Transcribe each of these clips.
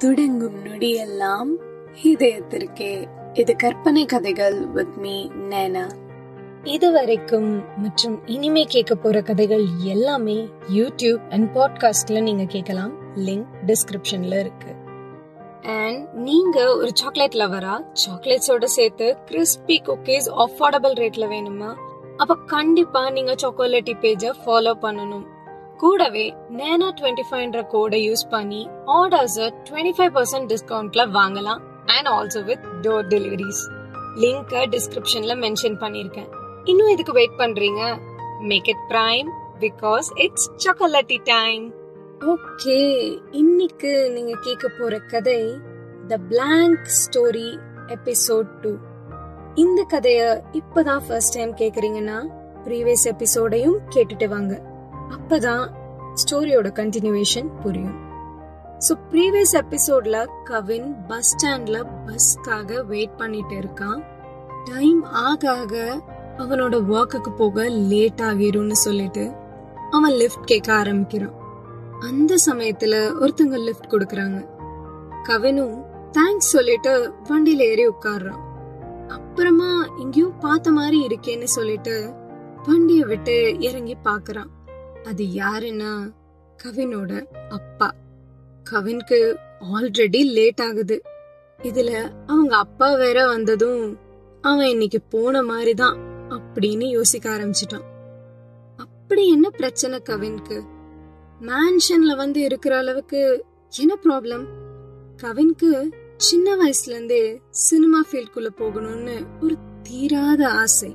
துடங்கும் நொடியெல்லாம் இதயத்திற்கே இது கற்பனை கதைகள் வித் மீ நேனா இதுவரைக்கும் மற்றும் இனிமே கேட்க போற கதைகள் எல்லாமே யூடியூப் அண்ட் பாட்காஸ்ட்ல நீங்க கேட்கலாம் லிங்க் டிஸ்கிரிப்ஷன்ல இருக்கு அண்ட் நீங்க ஒரு சாக்லேட் லவரா சாக்லேட்ஸோட சேர்த்து கிறிஸ்பி குக்கீஸ் அஃபோர்டபுள் ரேட்ல வேணுமா அப்ப கண்டிப்பா நீங்க சாக்கோலேட்டி பேஜ ஃபாலோ பண்ணணும் கூடவே நேனா டுவெண்ட்டி ஃபைவ்ன்ற கோடை யூஸ் பண்ணி ஆர்டர்ஸ் டுவெண்ட்டி ஃபைவ் பர்சன்ட் டிஸ்கவுண்ட்ல வாங்கலாம் and also with door deliveries link டிஸ்கிரிப்ஷன்ல மென்ஷன் பண்ணிருக்கேன் இன்னும் இதுக்கு வெயிட் பண்றீங்க make it prime because it's chocolatey time okay இன்னைக்கு நீங்க கேட்க போற கதை the blank story episode two இந்த கதைய இப்பதான் ஃபர்ஸ்ட் டைம் கேக்குறீங்கன்னா ப்ரீவியஸ் எபிசோடையும் கேட்டுட்டு வாங்க அப்பதான் ஸ்டோரியோட கண்டினியூவேஷன் புரியும் ஸோ ப்ரீவியஸ் எபிசோட்ல கவின் பஸ் ஸ்டாண்ட்ல பஸ்க்காக வெயிட் பண்ணிட்டு இருக்கான் டைம் ஆக ஆக அவனோட ஒர்க்குக்கு போக லேட் ஆகிரும்னு சொல்லிட்டு அவன் லிஃப்ட் கேட்க ஆரம்பிக்கிறான் அந்த சமயத்துல ஒருத்தங்க லிஃப்ட் கொடுக்கறாங்க கவினும் தேங்க்ஸ் சொல்லிட்டு வண்டியில ஏறி உட்கார்றான் அப்புறமா எங்கேயோ பார்த்த மாதிரி இருக்கேன்னு சொல்லிட்டு வண்டிய விட்டு இறங்கி பாக்குறான் அது யாருன்னா கவினோட அப்பா கவின்க்கு ஆல்ரெடி லேட் ஆகுது இதுல அவங்க அப்பா வேற வந்ததும் அவன் இன்னைக்கு போன மாதிரிதான் அப்படின்னு யோசிக்க ஆரம்பிச்சிட்டான் அப்படி என்ன பிரச்சனை கவின்க்கு மேன்ஷன்ல வந்து இருக்கிற அளவுக்கு என்ன ப்ராப்ளம் கவின்க்கு சின்ன வயசுல இருந்தே சினிமா ஃபீல்ட்குள்ள போகணும்னு ஒரு தீராத ஆசை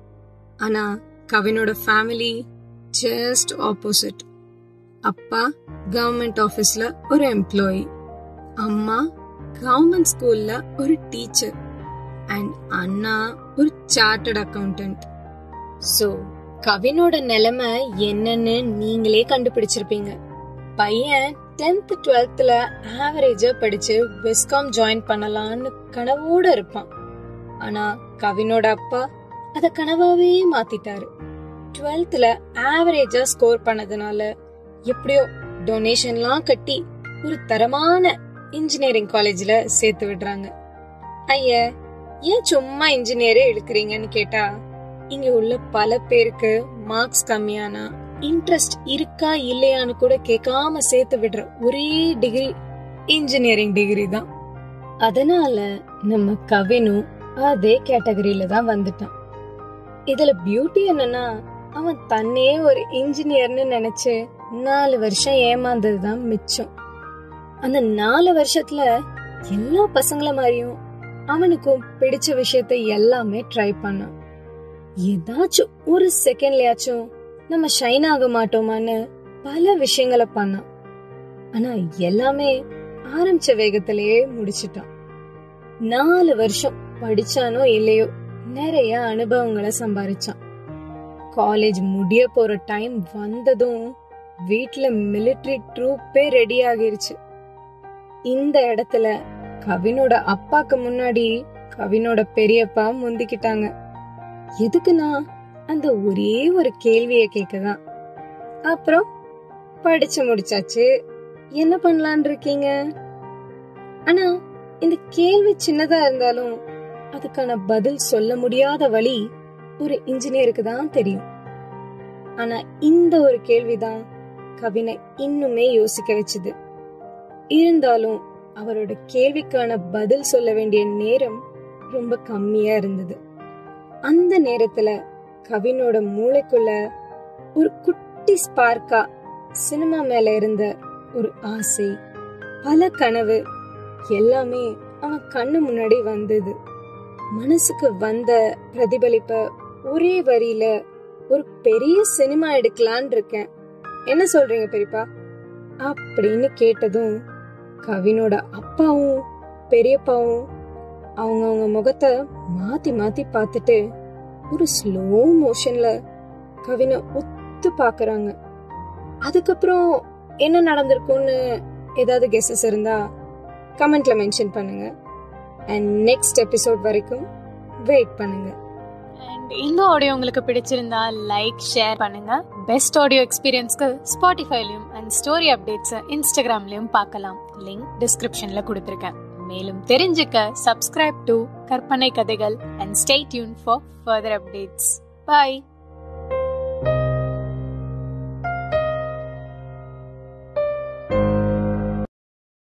ஆனா கவினோட ஃபேமிலி ஜஸ்ட் ஆப்போசிட் அப்பா கவர்மெண்ட் ஆபீஸ்ல ஒரு எம்ப்ளாயி அம்மா கவர்மெண்ட் ஸ்கூல்ல ஒரு டீச்சர் அண்ட் அண்ணா ஒரு சார்ட்டர்ட் அக்கவுண்டன்ட் சோ கவினோட நிலைமை என்னன்னு நீங்களே கண்டுபிடிச்சிருப்பீங்க பையன் டென்த் டுவெல்த்ல ஆவரேஜா படிச்சு விஸ்காம் ஜாயின் பண்ணலாம்னு கனவோட இருப்பான் ஆனா கவினோட அப்பா அத கனவாவே மாத்திட்டாரு டுவெல்த்ல ஆவரேஜா ஸ்கோர் பண்ணதுனால எப்படியோ டொனேஷன்லாம் கட்டி ஒரு தரமான இன்ஜினியரிங் காலேஜ்ல சேர்த்து விடுறாங்க ஐய ஏன் சும்மா இன்ஜினியரே இழுக்கிறீங்கன்னு கேட்டா இங்க உள்ள பல பேருக்கு மார்க்ஸ் கம்மியானா இன்ட்ரெஸ்ட் இருக்கா இல்லையான்னு கூட கேட்காம சேர்த்து விடுற ஒரே டிகிரி இன்ஜினியரிங் டிகிரி தான் அதனால நம்ம கவினும் அதே கேட்டகரியில தான் வந்துட்டான் இதுல பியூட்டி என்னன்னா அவன் தன்னையே ஒரு இன்ஜினியர்னு நினைச்சு நாலு வருஷம் ஏமாந்தது தான் மிச்சம் அந்த நாலு வருஷத்துல எல்லா பசங்கள மாதிரியும் அவனுக்கும் பிடிச்ச விஷயத்த எல்லாமே ட்ரை பண்ணான் ஏதாச்சும் ஒரு செகண்ட்லயாச்சும் நம்ம ஷைன் ஆக மாட்டோமான்னு பல விஷயங்களை பண்ணான் ஆனா எல்லாமே ஆரம்பிச்ச வேகத்திலேயே முடிச்சிட்டான் நாலு வருஷம் படிச்சானோ இல்லையோ நிறைய அனுபவங்களை சம்பாரிச்சான் காலேஜ் முடிய போற டைம் வந்ததும் வீட்ல மிலிட்டரி ட்ரூப்பே ரெடி ஆகிருச்சு இந்த இடத்துல கவினோட அப்பாக்கு முன்னாடி கவினோட பெரியப்பா முந்திக்கிட்டாங்க எதுக்குன்னா அந்த ஒரே ஒரு கேள்விய கேக்கதான் அப்புறம் படிச்சு முடிச்சாச்சு என்ன பண்ணலான் இருக்கீங்க ஆனா இந்த கேள்வி சின்னதா இருந்தாலும் அதுக்கான பதில் சொல்ல முடியாத வழி ஒரு இன்ஜினியருக்கு தான் தெரியும் ஆனா இந்த ஒரு கேள்விதான் கவினை இன்னுமே யோசிக்க வச்சுது இருந்தாலும் அவரோட கேள்விக்கான பதில் சொல்ல வேண்டிய நேரம் ரொம்ப கம்மியா இருந்தது அந்த நேரத்துல கவினோட மூளைக்குள்ள ஒரு குட்டி ஸ்பார்க்கா சினிமா மேல இருந்த ஒரு ஆசை பல கனவு எல்லாமே அவன் கண்ணு முன்னாடி வந்தது மனசுக்கு வந்த பிரதிபலிப்ப ஒரே வரியில ஒரு பெரிய சினிமா எடுக்கலான் இருக்கேன் என்ன சொல்றீங்க பெரியப்பா அப்படின்னு கேட்டதும் கவினோட அப்பாவும் பெரியப்பாவும் அவங்க அவங்க முகத்தை மாத்தி மாத்தி பார்த்துட்டு ஒரு ஸ்லோ மோஷன்ல கவினை ஒத்து பாக்குறாங்க அதுக்கப்புறம் என்ன நடந்திருக்கும்னு ஏதாவது கெஸஸ் இருந்தா கமெண்ட்ல மென்ஷன் பண்ணுங்க அண்ட் நெக்ஸ்ட் எபிசோட் வரைக்கும் வெயிட் பண்ணுங்க அண்ட் அண்ட் இந்த ஆடியோ உங்களுக்கு பிடிச்சிருந்தா லைக் ஷேர் பண்ணுங்க பெஸ்ட் ஆடியோ எக்ஸ்பீரியன்ஸ்க்கு ஸ்பாட்டிஃபைலயும் அண்ட் ஸ்டோரி அப்டேட்ஸ் இன்ஸ்டாகிராம்லயும் பார்க்கலாம் லிங்க் டிஸ்கிரிப்ஷன்ல கொடுத்துருக்கேன் மேலும் தெரிஞ்சுக்க subscribe to Karpanai Kathaigal and stay tuned for further updates bye